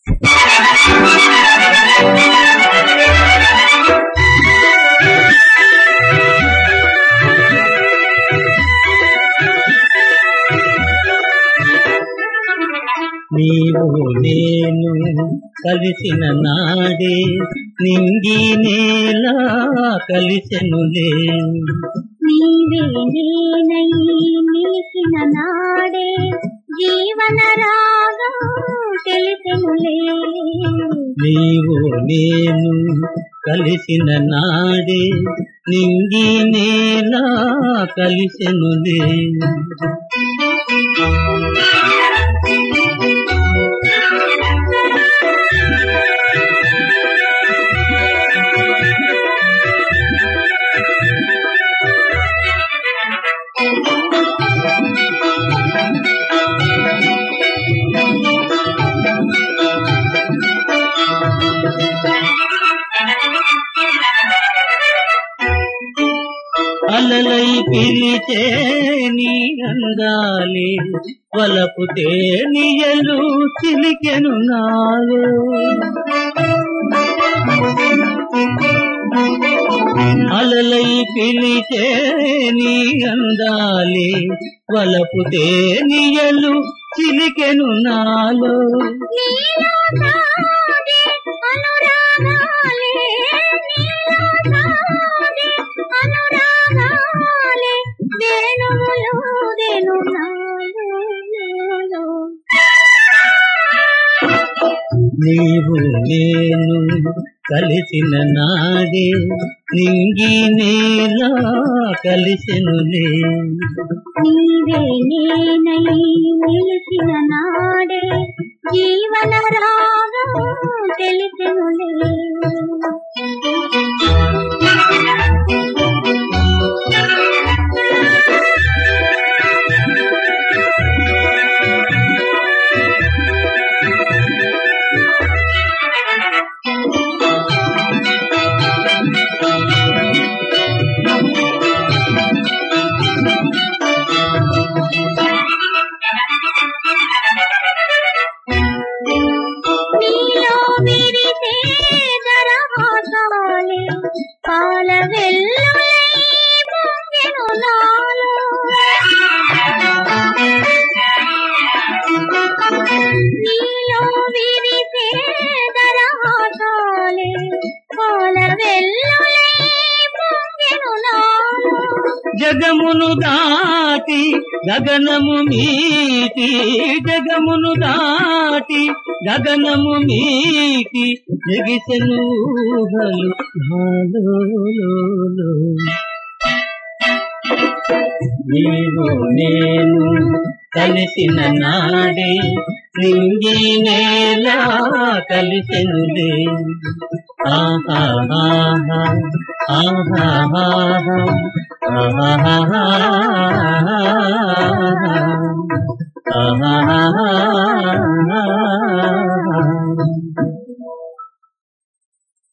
నీవు నేను కలిసిన నాడే నింగి నేల కలిసెనులే నీవే నేనై నిలిచిన నాడే జీవన రాగం తెలిసెనులే నీవు నేను కలిసిన నాడే నింగి నేల కలిసెనులే అలలై పిలిచే నీ అందాలే వలపు తేనియలు చిలికెను నాలో అలలై పిలిచే నీ అందాలే వలపు తేనియలు చిలికెను నాలో నీలో నాదే అనురాగాలే నీలో నాదే అనురాగాలే వేణువులూదెను నాలో నీవు నేను కలిసిన నాడే నింగి నేల కలిసెనులే నీవే నేనై నిలిచిన నాడే జీవన రాగం తెలిసెనులే నీలో విరిసే దరహాసాలే పాల వెల్లులై పొంగెను నాలో నీలో విరిసే దరహాసాలే పాల వెల్లులై పొంగెను నాలో జగమును దాటి గగనము మీటి జగమును దాటి గగనము మీటి జగిసెను ఊహలు నాలోలో. నీవు నేను కలిసిన నాడే నింగి నేల కలిసెనులే ఆహా ఆహా ఆహా ఆహా ఆహా